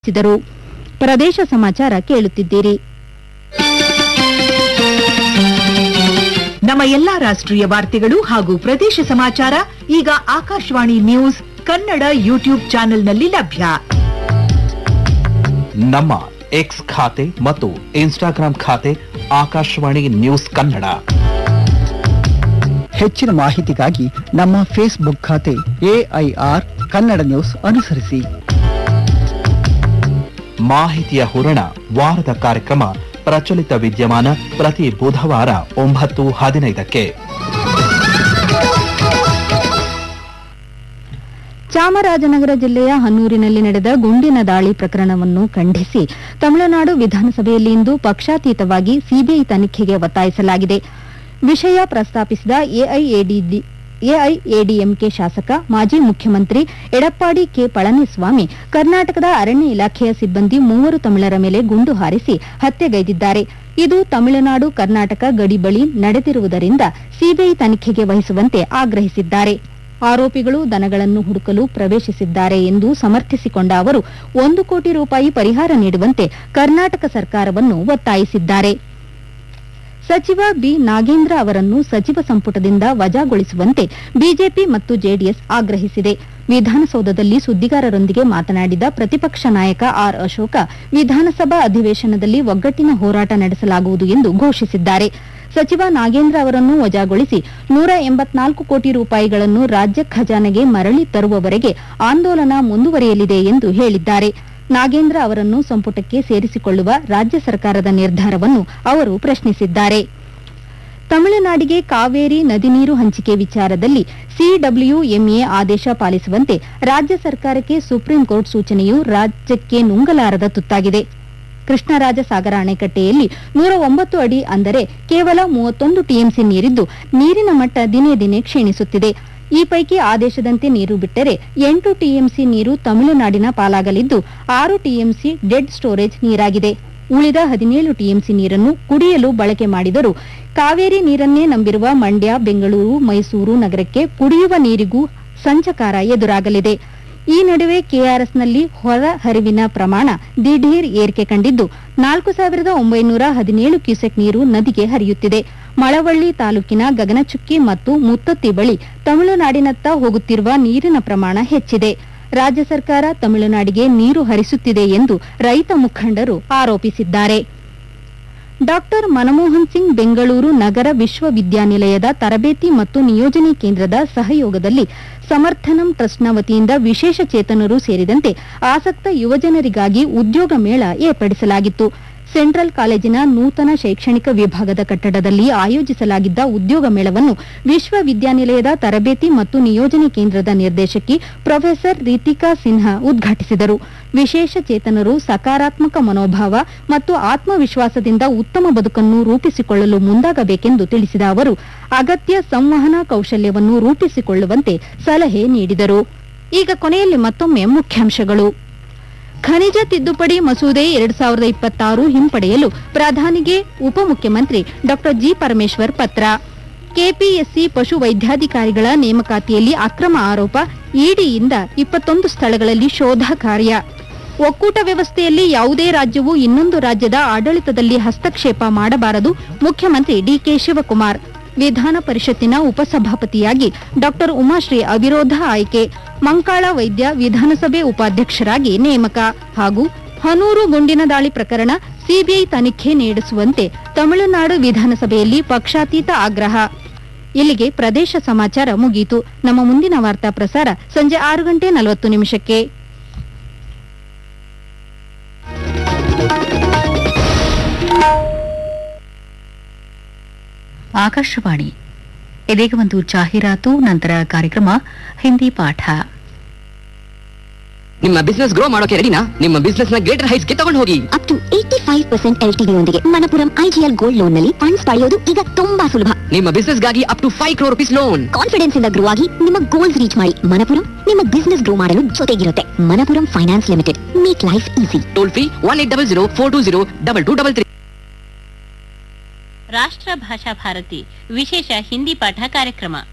ತಿಳಿಸಿದರು ಪ್ರದೇಶ ಸಮಾಚಾರ ಕೇಳುತ್ತಿದ್ದೀರಿ ನಮ್ಮ ಎಲ್ಲಾ ರಾಷ್ಟ್ರೀಯ ವಾರ್ತೆಗಳು ಹಾಗೂ ಪ್ರದೇಶ ಸಮಾಚಾರ ಈಗ ಆಕಾಶವಾಣಿ ನ್ಯೂಸ್ ಕನ್ನಡ ಯೂಟ್ಯೂಬ್ ಚಾನೆಲ್ನಲ್ಲಿ ಲಭ್ಯ ನಮ್ಮ ಎಕ್ಸ್ ಖಾತೆ ಮತ್ತು ಇನ್ಸ್ಟಾಗ್ರಾಂ ಖಾತೆ ಆಕಾಶವಾಣಿ ನ್ಯೂಸ್ ಕನ್ನಡ ಹೆಚ್ಚಿನ ಮಾಹಿತಿಗಾಗಿ ನಮ್ಮ ಫೇಸ್ಬುಕ್ ಖಾತೆ ಎಐಆರ್ ಕನ್ನಡ ನ್ಯೂಸ್ ಅನುಸರಿಸಿ ಮಾಹಿತಿಯ ಹೂರಣ ವಾರದ ಕಾರ್ಯಕ್ರಮ ಪ್ರಚಲಿತ ವಿದ್ಯಮಾನ ಪ್ರತಿ ಬುಧವಾರ ಒಂಬತ್ತು ಹದಿನೈದಕ್ಕೆ ಚಾಮರಾಜನಗರ ಜಿಲ್ಲೆಯ ಹನ್ನೂರಿನಲ್ಲಿ ನಡೆದ ಗುಂಡಿನ ದಾಳಿ ಪ್ರಕರಣವನ್ನು ಖಂಡಿಸಿ ತಮಿಳುನಾಡು ವಿಧಾನಸಭೆಯಲ್ಲಿ ಇಂದು ಪಕ್ಷಾತೀತವಾಗಿ ಸಿಬಿಐ ತನಿಖೆಗೆ ಒತ್ತಾಯಿಸಲಾಗಿದೆ ವಿಷಯ ಪ್ರಸ್ತಾಪಿಸಿದ ಎಐಎಡಿಡಿ ಎಐಎಡಿಎಂಕೆ ಶಾಸಕ ಮಾಜಿ ಮುಖ್ಯಮಂತ್ರಿ ಎಡಪ್ಪಾಡಿ ಕೆ ಪಳನಿಸ್ವಾಮಿ ಕರ್ನಾಟಕದ ಅರಣ್ಯ ಇಲಾಖೆಯ ಸಿಬ್ಬಂದಿ ಮೂವರು ತಮಿಳರ ಮೇಲೆ ಗುಂಡು ಹಾರಿಸಿ ಹತ್ಯೆಗೈದಿದ್ದಾರೆ ಇದು ತಮಿಳುನಾಡು ಕರ್ನಾಟಕ ಗಡಿ ಬಳಿ ನಡೆದಿರುವುದರಿಂದ ಸಿಬಿಐ ತನಿಖೆಗೆ ವಹಿಸುವಂತೆ ಆಗ್ರಹಿಸಿದ್ದಾರೆ ಆರೋಪಿಗಳು ದನಗಳನ್ನು ಹುಡುಕಲು ಪ್ರವೇಶಿಸಿದ್ದಾರೆ ಎಂದು ಸಮರ್ಥಿಸಿಕೊಂಡ ಅವರು ಒಂದು ಕೋಟಿ ರೂಪಾಯಿ ಪರಿಹಾರ ನೀಡುವಂತೆ ಕರ್ನಾಟಕ ಸರ್ಕಾರವನ್ನು ಒತ್ತಾಯಿಸಿದ್ದಾರೆ ಸಚಿವ ಬಿ ನಾಗೇಂದ್ರ ಅವರನ್ನು ಸಚಿವ ಸಂಪುಟದಿಂದ ವಜಾಗೊಳಿಸುವಂತೆ ಬಿಜೆಪಿ ಮತ್ತು ಜೆಡಿಎಸ್ ಆಗ್ರಹಿಸಿದೆ ವಿಧಾನಸೌಧದಲ್ಲಿ ಸುದ್ದಿಗಾರರೊಂದಿಗೆ ಮಾತನಾಡಿದ ಪ್ರತಿಪಕ್ಷ ನಾಯಕ ಆರ್ ಅಶೋಕ ವಿಧಾನಸಭಾ ಅಧಿವೇಶನದಲ್ಲಿ ಒಗ್ಗಟ್ಟಿನ ಹೋರಾಟ ನಡೆಸಲಾಗುವುದು ಎಂದು ಘೋಷಿಸಿದ್ದಾರೆ ಸಚಿವ ನಾಗೇಂದ್ರ ಅವರನ್ನು ವಜಾಗೊಳಿಸಿ ನೂರ ಎಂಬತ್ನಾಲ್ಕು ಕೋಟಿ ರೂಪಾಯಿಗಳನ್ನು ರಾಜ್ಯ ಖಜಾನೆಗೆ ಮರಳಿ ತರುವವರೆಗೆ ಆಂದೋಲನ ಮುಂದುವರಿಯಲಿದೆ ಎಂದು ಹೇಳಿದ್ದಾರೆ ನಾಗೇಂದ್ರ ಅವರನ್ನು ಸಂಪುಟಕ್ಕೆ ಸೇರಿಸಿಕೊಳ್ಳುವ ರಾಜ್ಯ ಸರ್ಕಾರದ ನಿರ್ಧಾರವನ್ನು ಅವರು ಪ್ರಶ್ನಿಸಿದ್ದಾರೆ ತಮಿಳುನಾಡಿಗೆ ಕಾವೇರಿ ನದಿ ನೀರು ಹಂಚಿಕೆ ವಿಚಾರದಲ್ಲಿ ಸಿಡಬ್ಲ್ಯೂಎಂಎ ಆದೇಶ ಪಾಲಿಸುವಂತೆ ರಾಜ್ಯ ಸರ್ಕಾರಕ್ಕೆ ಸುಪ್ರೀಂ ಕೋರ್ಟ್ ಸೂಚನೆಯು ರಾಜ್ಯಕ್ಕೆ ನುಂಗಲಾರದ ತುತ್ತಾಗಿದೆ ಕೃಷ್ಣರಾಜ ಸಾಗರ ಅಣೆಕಟ್ಟೆಯಲ್ಲಿ ನೂರ ಒಂಬತ್ತು ಅಡಿ ಅಂದರೆ ಕೇವಲ ಮೂವತ್ತೊಂದು ಟಿಎಂಸಿ ನೀರಿದ್ದು ನೀರಿನ ಮಟ್ಟ ದಿನೇ ದಿನೇ ಕ್ಷೀಣಿಸುತ್ತಿದೆ ಈ ಪೈಕಿ ಆದೇಶದಂತೆ ನೀರು ಬಿಟ್ಟರೆ ಎಂಟು ಟಿಎಂಸಿ ನೀರು ತಮಿಳುನಾಡಿನ ಪಾಲಾಗಲಿದ್ದು ಆರು ಟಿಎಂಸಿ ಡೆಡ್ ಸ್ಟೋರೇಜ್ ನೀರಾಗಿದೆ ಉಳಿದ ಹದಿನೇಳು ಟಿಎಂಸಿ ನೀರನ್ನು ಕುಡಿಯಲು ಬಳಕೆ ಮಾಡಿದರೂ ಕಾವೇರಿ ನೀರನ್ನೇ ನಂಬಿರುವ ಮಂಡ್ಯ ಬೆಂಗಳೂರು ಮೈಸೂರು ನಗರಕ್ಕೆ ಕುಡಿಯುವ ನೀರಿಗೂ ಸಂಚಕಾರ ಎದುರಾಗಲಿದೆ ಈ ನಡುವೆ ಕೆಆರ್ಎಸ್ನಲ್ಲಿ ಹೊರ ಹರಿವಿನ ಪ್ರಮಾಣ ದಿಢೀರ್ ಏರಿಕೆ ಕಂಡಿದ್ದು ನಾಲ್ಕು ಸಾವಿರದ ಒಂಬೈನೂರ ಹದಿನೇಳು ಕ್ಯೂಸೆಕ್ ನೀರು ನದಿಗೆ ಹರಿಯುತ್ತಿದೆ ಮಳವಳ್ಳಿ ತಾಲೂಕಿನ ಗಗನಚುಕ್ಕಿ ಮತ್ತು ಮುತ್ತತ್ತಿ ಬಳಿ ತಮಿಳುನಾಡಿನತ್ತ ಹೋಗುತ್ತಿರುವ ನೀರಿನ ಪ್ರಮಾಣ ಹೆಚ್ಚಿದೆ ರಾಜ್ಯ ಸರ್ಕಾರ ತಮಿಳುನಾಡಿಗೆ ನೀರು ಹರಿಸುತ್ತಿದೆ ಎಂದು ರೈತ ಮುಖಂಡರು ಆರೋಪಿಸಿದ್ದಾರೆ ಡಾಕ್ಟರ್ ಮನಮೋಹನ್ ಸಿಂಗ್ ಬೆಂಗಳೂರು ನಗರ ವಿಶ್ವವಿದ್ಯಾನಿಲಯದ ತರಬೇತಿ ಮತ್ತು ನಿಯೋಜನೆ ಕೇಂದ್ರದ ಸಹಯೋಗದಲ್ಲಿ ಸಮರ್ಥನಂ ಟ್ರಸ್ಟ್ನ ವತಿಯಿಂದ ವಿಶೇಷ ಚೇತನರು ಸೇರಿದಂತೆ ಆಸಕ್ತ ಯುವಜನರಿಗಾಗಿ ಉದ್ಯೋಗ ಮೇಳ ಏರ್ಪಡಿಸಲಾಗಿತ್ತು ಸೆಂಟ್ರಲ್ ಕಾಲೇಜಿನ ನೂತನ ಶೈಕ್ಷಣಿಕ ವಿಭಾಗದ ಕಟ್ಟಡದಲ್ಲಿ ಆಯೋಜಿಸಲಾಗಿದ್ದ ಉದ್ಯೋಗ ಮೇಳವನ್ನು ವಿಶ್ವವಿದ್ಯಾನಿಲಯದ ತರಬೇತಿ ಮತ್ತು ನಿಯೋಜನೆ ಕೇಂದ್ರದ ನಿರ್ದೇಶಕಿ ಪ್ರೊಫೆಸರ್ ರೀತಿಕಾ ಸಿನ್ಹಾ ಉದ್ಘಾಟಿಸಿದರು ವಿಶೇಷ ಚೇತನರು ಸಕಾರಾತ್ಮಕ ಮನೋಭಾವ ಮತ್ತು ಆತ್ಮವಿಶ್ವಾಸದಿಂದ ಉತ್ತಮ ಬದುಕನ್ನು ರೂಪಿಸಿಕೊಳ್ಳಲು ಮುಂದಾಗಬೇಕೆಂದು ತಿಳಿಸಿದ ಅವರು ಅಗತ್ಯ ಸಂವಹನ ಕೌಶಲ್ಯವನ್ನು ರೂಪಿಸಿಕೊಳ್ಳುವಂತೆ ಸಲಹೆ ನೀಡಿದರು ಈಗ ಕೊನೆಯಲ್ಲಿ ಮತ್ತೊಮ್ಮೆ ಮುಖ್ಯಾಂಶಗಳು ಖನಿಜ ತಿದ್ದುಪಡಿ ಮಸೂದೆ ಎರಡ್ ಸಾವಿರದ ಇಪ್ಪತ್ತಾರು ಹಿಂಪಡೆಯಲು ಪ್ರಧಾನಿಗೆ ಉಪಮುಖ್ಯಮಂತ್ರಿ ಡಾ ಜಿ ಪರಮೇಶ್ವರ್ ಪತ್ರ ಕೆಪಿಎಸ್ಸಿ ಪಶು ವೈದ್ಯಾಧಿಕಾರಿಗಳ ನೇಮಕಾತಿಯಲ್ಲಿ ಅಕ್ರಮ ಆರೋಪ ಇಡಿಯಿಂದ ಇಪ್ಪತ್ತೊಂದು ಸ್ಥಳಗಳಲ್ಲಿ ಶೋಧ ಕಾರ್ಯ ಒಕ್ಕೂಟ ವ್ಯವಸ್ಥೆಯಲ್ಲಿ ಯಾವುದೇ ರಾಜ್ಯವು ಇನ್ನೊಂದು ರಾಜ್ಯದ ಆಡಳಿತದಲ್ಲಿ ಹಸ್ತಕ್ಷೇಪ ಮಾಡಬಾರದು ಮುಖ್ಯಮಂತ್ರಿ ಡಿಕೆ ಶಿವಕುಮಾರ್ ವಿಧಾನ ಪರಿಷತ್ತಿನ ಉಪಸಭಾಪತಿಯಾಗಿ ಡಾ ಉಮಾಶ್ರೀ ಅವಿರೋಧ ಆಯ್ಕೆ ಮಂಕಾಳ ವೈದ್ಯ ವಿಧಾನಸಭೆ ಉಪಾಧ್ಯಕ್ಷರಾಗಿ ನೇಮಕ ಹಾಗೂ ಹನೂರು ಗುಂಡಿನ ದಾಳಿ ಪ್ರಕರಣ ಸಿಬಿಐ ತನಿಖೆ ನಡೆಸುವಂತೆ ತಮಿಳುನಾಡು ವಿಧಾನಸಭೆಯಲ್ಲಿ ಪಕ್ಷಾತೀತ ಆಗ್ರಹ ಇಲ್ಲಿಗೆ ಪ್ರದೇಶ ಸಮಾಚಾರ ಮುಗಿಯಿತು ನಮ್ಮ ಮುಂದಿನ ವಾರ್ತಾ ಪ್ರಸಾರ ಸಂಜೆ ಆರು ಗಂಟೆ ನಲವತ್ತು ನಿಮಿಷಕ್ಕೆ ಆಕಾಶವಾಣಿ ಇದೀಗ ಒಂದು ಜಾಹೀರಾತು ನಂತರ ಕಾರ್ಯಕ್ರಮ ಹಿಂದಿ ಪಾಠ ನಿಮ್ಮ ಬಿಸ್ನೆಸ್ ಗ್ರೋ ಮಾಡೋಕೆ ರೆಡಿನಾ ನಿಮ್ಮ ಬಿಸ್ನೆಸ್ ನ ಗ್ರೇಟರ್ ಹೈಟ್ಸ್ ಗೆ ತಗೊಂಡು ಹೋಗಿ up to eighty five percent L ಯೊಂದಿಗೆ ಮಣಪುರಂ ಐಜಿಎಲ್ ಗೋಲ್ಡ್ ಲೋನ್ ನಲ್ಲಿ ಫಂಡ್ಸ್ ಪಡೆಯೋದು ಈಗ ತುಂಬಾ ಸುಲಭ ನಿಮ್ಮ ಬಿಸ್ನೆಸ್ ಗಾಗಿ up to five crore rupees loan confidence ಇಂದ ಗ್ರೋ ಆಗಿ ನಿಮ್ಮ ಗೋಲ್ಸ್ ರೀಚ್ ಮಾಡಿ ಮಣಪುರಂ ನಿಮ್ಮ ಬಿಸ್ನೆಸ್ ಗ್ರೋ ಮಾಡಲು ಜೊತೆಗಿರುತ್ತೆ Manappuram finance limited make life easy toll free one eight double zero four two zero double two double three Rashtra Bhasha Bharati ವಿಶೇಷ ಹಿಂದಿ ಪಾಠ ಕಾರ್ಯಕ್ರಮ